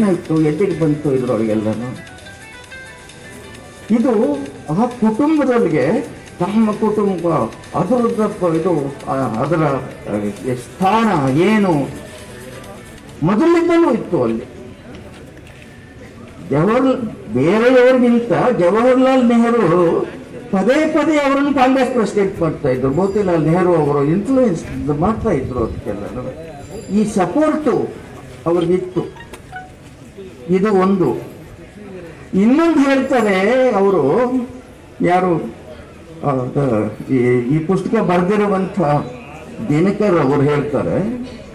ಏನಾಯ್ತು ಎಲ್ಲಿಗೆ ಬಂತು ಇದ್ರೊಳಗೆಲ್ಲನು ಇದು ಆ ಕುಟುಂಬದೊಳಗೆ ತಮ್ಮ ಕುಟುಂಬ ಅದರದ ಪ- ಇದು ಆ, ಅದರ ಆ, ಸ್ಥಾನ ಏನು ಮೊದಲಿಂದಲೂ ಇತ್ತು ಅಲ್ಲಿ ಜವಾಹರ್ ಬೇರೆಯವರಿಗಿಂತ ಜವಾಹರ್ಲಾಲ್ ನೆಹರು ಪದೇ ಪದೇ ಅವರನ್ನು ಕಾಂಗ್ರೆಸ್ ಪ್ರೆಸಿಡೆಂಟ್ ಮಾಡ್ತಾ ಇದ್ರು ಮೋತಿಲಾಲ್ ನೆಹರು ಅವರು ಇನ್ಫ್ಲೂಯೆನ್ಸ್ ಮಾಡ್ತಾ ಇದ್ರು ಅದಕ್ಕೆಲ್ಲ ಈ ಸಪೋರ್ಟು ಅವ್ರಿಗಿತ್ತು ಇದು ಒಂದು ಇನ್ನೊಂದು ಹೇಳ್ತಾರೆ ಅವರು ಯಾರು ಆ, ಈ- ಈ ಪುಸ್ತಕ ಬರೆದಿರುವಂಥ ದಿನಕರ್ ಅವರು ಹೇಳ್ತಾರೆ